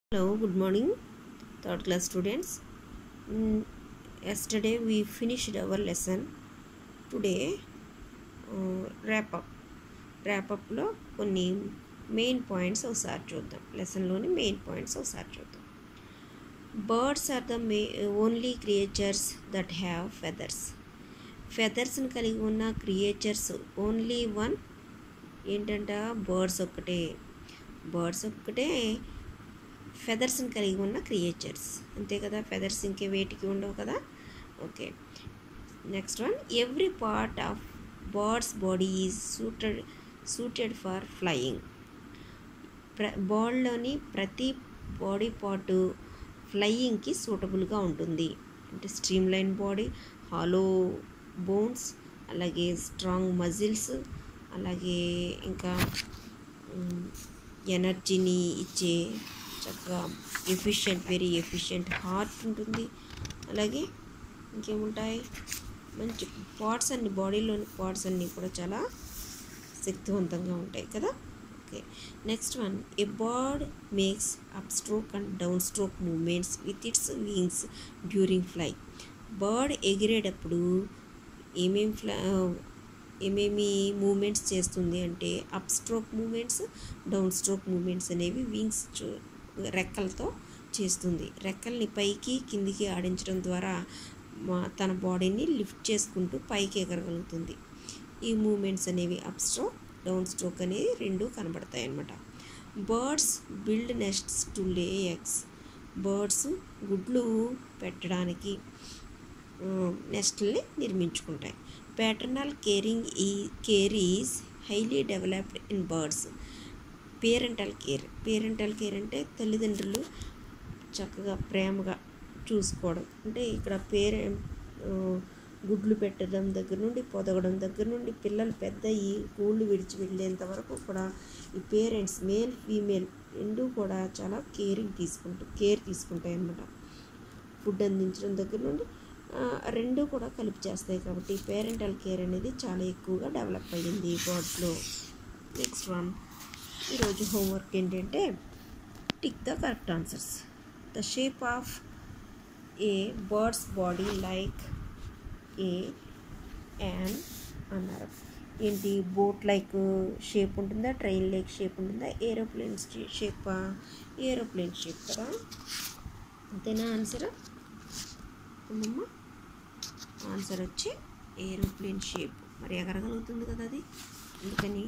Hello, good morning, third class students. Mm, yesterday we finished our lesson. Today, uh, wrap up. wrap upలో కొన్ని main points ఒకసారి చూద్దాం లెసన్లోని main points ఒకసారి చూద్దాం birds are the may only creatures that have feathers ఫెదర్స్ని కలిగి ఉన్న creatures only one ఏంటంట birds ఒక్కటే బర్డ్స్ ఒక్కటే ఫెదర్స్ని కలిగి ఉన్న క్రియేచర్స్ అంతే కదా ఫెదర్స్ ఇంకే వేటికి ఉండవు కదా okay next one every part of birds body is suited suited for flying ప్ర బాల్లోని ప్రతి బాడీ పార్టు ఫ్లయింగ్కి సూటబుల్గా ఉంటుంది అంటే streamline body hollow bones అలాగే స్ట్రాంగ్ మజిల్స్ అలాగే ఇంకా ఎనర్జీని ఇచ్చే చక్కగా ఎఫిషియెంట్ వెరీ ఎఫిషియెంట్ హార్ట్ ఉంటుంది అలాగే ఇంకేముంటాయి మంచి పార్ట్స్ అన్ని బాడీలోని పార్ట్స్ అన్నీ కూడా చాలా శక్తివంతంగా ఉంటాయి కదా okay next one a bird makes up stroke and down stroke movements with its wings during fly bird ఎగిరేటప్పుడు ఏమేమి ఫ్లై ఏమేమి మూమెంట్స్ చేస్తుంది అంటే up stroke movements down stroke movements అనేవి వింగ్స్ రెక్కలతో చేస్తుంది రెక్కల్ని పైకి కిందికి ఆడించడం ద్వారా మా తన బాడీని లిఫ్ట్ చేసుకుంటూ పైకి ఎగరగలుగుతుంది ఈ మూమెంట్స్ అనేవి అప్ స్ట్రోక్ డౌన్ స్ట్రోక్ అనేవి రెండు కనబడతాయి అన్నమాట birds build nests to lay eggs birds గుడ్లు పెట్టడానికి నెస్ట్ని నిర్మించుకుంటాయి ప్యాటర్నల్ కేరింగ్ ఈ care is highly developed in birds parental care parental care అంటే తల్లిదండ్రులు చక్కగా ప్రేమగా చూసుకోవడం అంటే ఇక్కడ పేరె గుడ్లు పెట్టడం దగ్గర నుండి పొదగడం దగ్గర నుండి పిల్లలు పెద్ద ఈ గూళ్ళు విడిచి వెళ్ళేంత వరకు కూడా ఈ పేరెంట్స్ మేల్ ఫీమేల్ రెండు కూడా చాలా కేరింగ్ తీసుకుంటూ కేర్ తీసుకుంటాయి అన్నమాట ఫుడ్ అందించడం దగ్గర నుండి రెండు కూడా కలిపి చేస్తాయి కాబట్టి పేరెంటల్ కేర్ అనేది చాలా ఎక్కువగా డెవలప్ అయ్యింది బర్డ్స్లో నెక్స్ట్ వన్ ఈరోజు హోంవర్క్ ఏంటంటే tick the correct answers the shape of a bird's body like a an అన్నారు ఏంటి బోట్ లైక్ షేప్ ఉంటుందా ట్రైన్ లైక్ షేప్ ఉంటుందా ఏరోప్లేన్ షేపా ఏరోప్లేన్ షేప్ కదా అంతేనా ఆన్సర్ అమ్మమ్మ ఆన్సర్ వచ్చి ఏరోప్లేన్ షేప్ మరి ఎగరగలుగుతుంది కదా అది అందుకని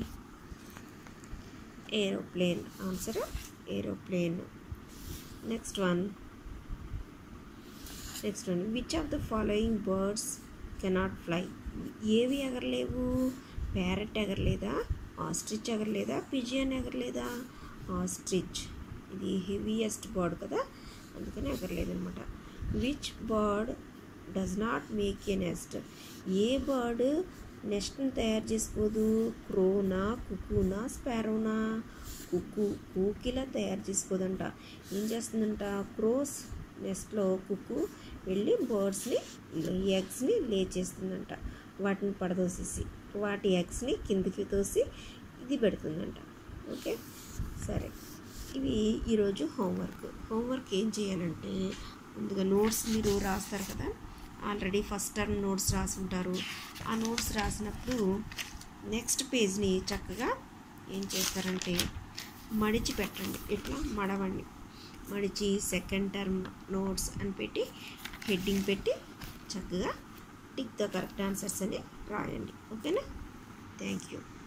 aeroplane answer aeroplane next one next one which of the following birds cannot fly ఏవి ఎగరలేవు ప్యారెట్ ఎగరలేదా ఆస్ట్రిచ్ ఎగరలేదా పిజియన్ ఎగరలేదా ఆస్ట్రిచ్ ఇది హెవీయెస్ట్ బర్డ్ కదా అందుకని ఎగరలేదనమాట which bird does not make a nest a bird నెస్ట్ని తయారు చేసుకోదు క్రోనా కుకునా స్పారోనా కుక్కు కూకిలా తయారు చేసుకోదంట ఏం చేస్తుందంట క్రోస్ నెస్ట్లో కుక్కు వెళ్ళి బర్డ్స్ని ఎగ్స్ని లే చేస్తుందంట వాటిని పడదోసేసి వాటి ఎగ్స్ని కిందికి తోసి ఇది పెడుతుందంట ఓకే సరే ఇవి ఈరోజు హోంవర్క్ హోంవర్క్ ఏం చేయాలంటే ముందుగా నోట్స్ మీరు రాస్తారు కదా ఆల్రెడీ ఫస్ట్ టర్మ్ నోట్స్ రాసుంటారు ఆ నోట్స్ రాసినప్పుడు నెక్స్ట్ పేజ్ని చక్కగా ఏం చేస్తారంటే మడిచి పెట్టండి ఇట్లా మడవండి మడిచి సెకండ్ టర్మ్ నోట్స్ అని పెట్టి హెడ్డింగ్ పెట్టి చక్కగా టిక్ ద కరెక్ట్ ఆన్సర్స్ అని రాయండి ఓకేనా థ్యాంక్ యూ